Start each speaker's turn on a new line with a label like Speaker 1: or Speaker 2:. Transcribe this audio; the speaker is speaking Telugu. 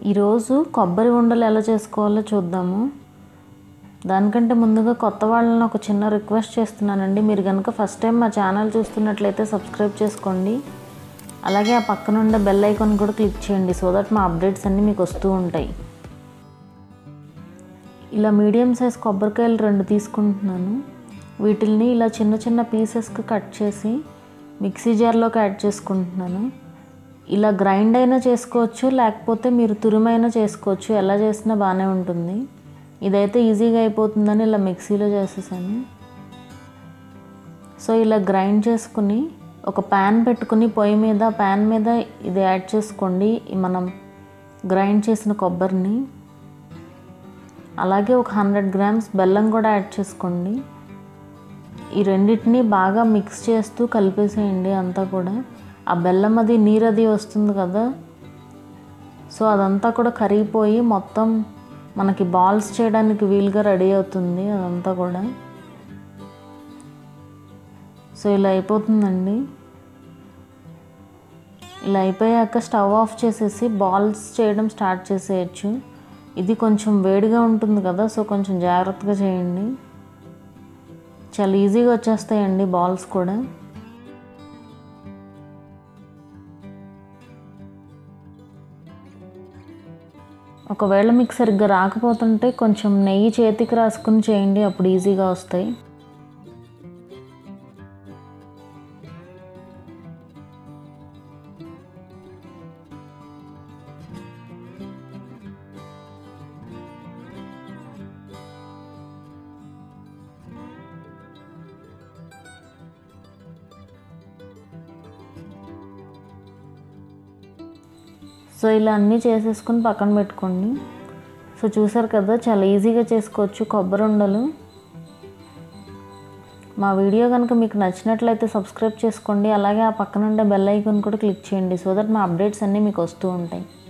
Speaker 1: ఈరోజు కొబ్బరి ఉండలు ఎలా చేసుకోవాలో చూద్దాము దానికంటే ముందుగా కొత్త వాళ్ళని ఒక చిన్న రిక్వెస్ట్ చేస్తున్నానండి మీరు కనుక ఫస్ట్ టైం మా ఛానల్ చూస్తున్నట్లయితే సబ్స్క్రైబ్ చేసుకోండి అలాగే ఆ పక్కన ఉండే బెల్ ఐకాన్ కూడా క్లిక్ చేయండి సో దట్ మా అప్డేట్స్ అన్నీ మీకు వస్తూ ఉంటాయి ఇలా మీడియం సైజ్ కొబ్బరికాయలు రెండు తీసుకుంటున్నాను వీటిల్ని ఇలా చిన్న చిన్న పీసెస్కి కట్ చేసి మిక్సీ జార్లోకి యాడ్ చేసుకుంటున్నాను ఇలా గ్రైండ్ అయినా చేసుకోవచ్చు లేకపోతే మీరు తురిమైనా చేసుకోవచ్చు ఎలా చేసినా బాగానే ఉంటుంది ఇదైతే ఈజీగా అయిపోతుందని ఇలా మిక్సీలో చేసేసాను సో ఇలా గ్రైండ్ చేసుకుని ఒక ప్యాన్ పెట్టుకుని పొయ్యి మీద ప్యాన్ మీద ఇది యాడ్ చేసుకోండి ఈ మనం గ్రైండ్ చేసిన కొబ్బరిని అలాగే ఒక హండ్రెడ్ గ్రామ్స్ బెల్లం కూడా యాడ్ చేసుకోండి ఈ రెండింటిని బాగా మిక్స్ చేస్తూ కలిపేసేయండి అంతా కూడా ఆ బెల్లం అది నీరు అది వస్తుంది కదా సో అదంతా కూడా కరిగిపోయి మొత్తం మనకి బాల్స్ చేయడానికి వీలుగా రెడీ అవుతుంది అదంతా కూడా సో ఇలా అయిపోతుందండి ఇలా అయిపోయాక స్టవ్ ఆఫ్ చేసేసి బాల్స్ చేయడం స్టార్ట్ చేసేయచ్చు ఇది కొంచెం వేడిగా ఉంటుంది కదా సో కొంచెం జాగ్రత్తగా చేయండి చాలా ఈజీగా వచ్చేస్తాయండి బాల్స్ కూడా ఒకవేళ మీకు సరిగ్గా రాకపోతుంటే కొంచెం నెయ్యి చేతికి రాసుకుని చేయండి అప్పుడు ఈజీగా వస్తాయి సో ఇలా అన్నీ చేసేసుకుని పక్కన పెట్టుకోండి సో చూసారు కదా చాలా ఈజీగా చేసుకోవచ్చు కొబ్బరి ఉండలు మా వీడియో కనుక మీకు నచ్చినట్లయితే సబ్స్క్రైబ్ చేసుకోండి అలాగే ఆ పక్కన ఉండే బెల్ ఐకాన్ కూడా క్లిక్ చేయండి సో దట్ మా అప్డేట్స్ అన్నీ మీకు వస్తూ ఉంటాయి